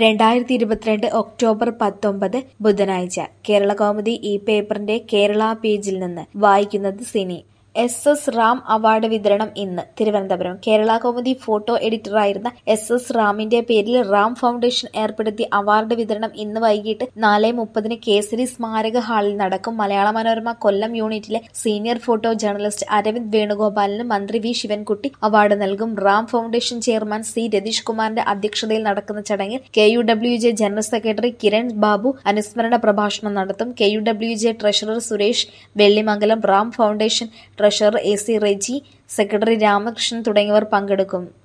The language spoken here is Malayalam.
രണ്ടായിരത്തി ഇരുപത്തിരണ്ട് ഒക്ടോബർ പത്തൊമ്പത് ബുധനാഴ്ച കേരളകൗമുദി ഈ പേപ്പറിന്റെ കേരള പേജിൽ നിന്ന് വായിക്കുന്നത് Cini S S Ram award വിതരണം ഇന്ന് തിരുവനന്തപുരം കേരള കൗമുദി ഫോട്ടോ എഡിറ്ററായിരുന്ന എസ് എസ് റാമിന്റെ പേരിൽ റാം ഫൗണ്ടേഷൻ ഏർപ്പെടുത്തിയ അവാർഡ് വിതരണം ഇന്ന് വൈകിട്ട് നാല് മുപ്പതിന് കേസരി സ്മാരക ഹാളിൽ നടക്കും മലയാള മനോരമ കൊല്ലം യൂണിറ്റിലെ സീനിയർ ഫോട്ടോ ജേർണലിസ്റ്റ് അരവിന്ദ് വേണുഗോപാലിന് മന്ത്രി വി ശിവൻകുട്ടി അവാർഡ് നൽകും Ram foundation chairman C Ratheesh കുമാറിന്റെ അധ്യക്ഷതയിൽ നടക്കുന്ന ചടങ്ങിൽ K U W J general secretary Kiran Babu അനുസ്മരണ പ്രഭാഷണം നടത്തും K U W J treasurer Suresh Vellimangalam Ram foundation treasurer A C Reji secretary Ramakrishnan തുടങ്ങിയവർ പങ്കെടുക്കും